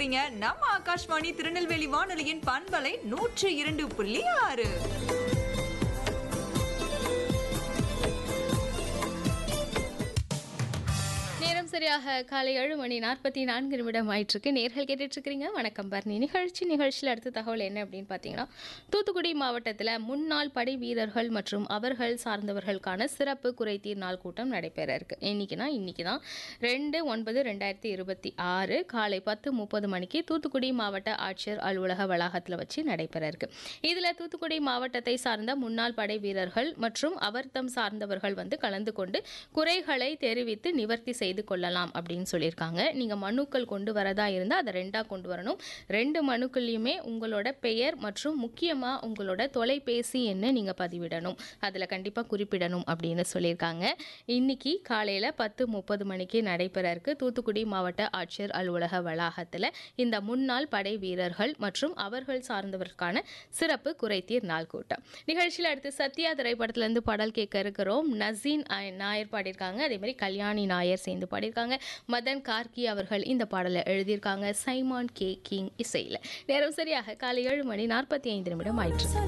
இருக்கிறீங்க நம்ம ஆகாஷ்வாணி திருநெல்வேலி வானொலியின் பண்பலை நூற்று இரண்டு புள்ளி ஆறு நேரம் சரியாக காலை ஏழு மணி நாற்பத்தி நான்கு நிமிடம் ஆயிட்டிருக்கு நேர்கள் கேட்டுட்டு இருக்கிறீங்க வணக்கம் பர்ணி நிகழ்ச்சி நிகழ்ச்சியில் அடுத்த தகவல் என்ன அப்படின்னு பார்த்தீங்கன்னா தூத்துக்குடி மாவட்டத்தில் முன்னாள் படை வீரர்கள் மற்றும் அவர்கள் சார்ந்தவர்களுக்கான சிறப்பு குறைதீர் நாள் கூட்டம் நடைபெற இருக்கு இன்னைக்குனா இன்னைக்கு தான் ரெண்டு ஒன்பது ரெண்டாயிரத்தி இருபத்தி ஆறு காலை பத்து முப்பது மணிக்கு தூத்துக்குடி மாவட்ட ஆட்சியர் அலுவலக வளாகத்தில் வச்சு நடைபெற இருக்கு இதில் தூத்துக்குடி மாவட்டத்தை சார்ந்த முன்னாள் படை வீரர்கள் மற்றும் அவர்தம் சார்ந்தவர்கள் வந்து கலந்து கொண்டு குறைகளை தெரிவித்து நிவர்த்தி செய்து கொள்ளலாம் அப்படின்னு சொல்லியிருக்காங்க நீங்கள் மனுக்கள் கொண்டு வரதா இருந்தால் அதை ரெண்டாக கொண்டு வரணும் ரெண்டு மனுக்கள்லையுமே உங்களோட பெயர் மற்றும் முக்கியமாக உங்களோட தொலைபேசி எண்ணை நீங்கள் பதிவிடணும் அதில் கண்டிப்பாக குறிப்பிடணும் அப்படின்னு சொல்லியிருக்காங்க இன்னைக்கு காலையில் பத்து முப்பது மணிக்கு நடைபெற இருக்கு தூத்துக்குடி மாவட்ட ஆட்சியர் அலுவலக வளாகத்தில் இந்த முன்னாள் படை வீரர்கள் மற்றும் அவர்கள் சார்ந்தவருக்கான சிறப்பு குறைதீர் நாள் கூட்டம் நிகழ்ச்சியில் அடுத்து சத்யா திரைப்படத்திலேருந்து பாடல் கேட்க இருக்கிறோம் நசீன் ஆய்- நாயர் பாடியிருக்காங்க அதே மாதிரி கல்யாணி நாயர் சேர்ந்து பாடியிருக்காங்க மதன் கார்கி அவர்கள் இந்த பாடலை எழுதியிருக்காங்க சைமான் கே கிங் இசையில் நேரம் சரியாக காலை ஏழு மணி நாற்பத்தி ஐந்து நிமிடம் ஆயிற்று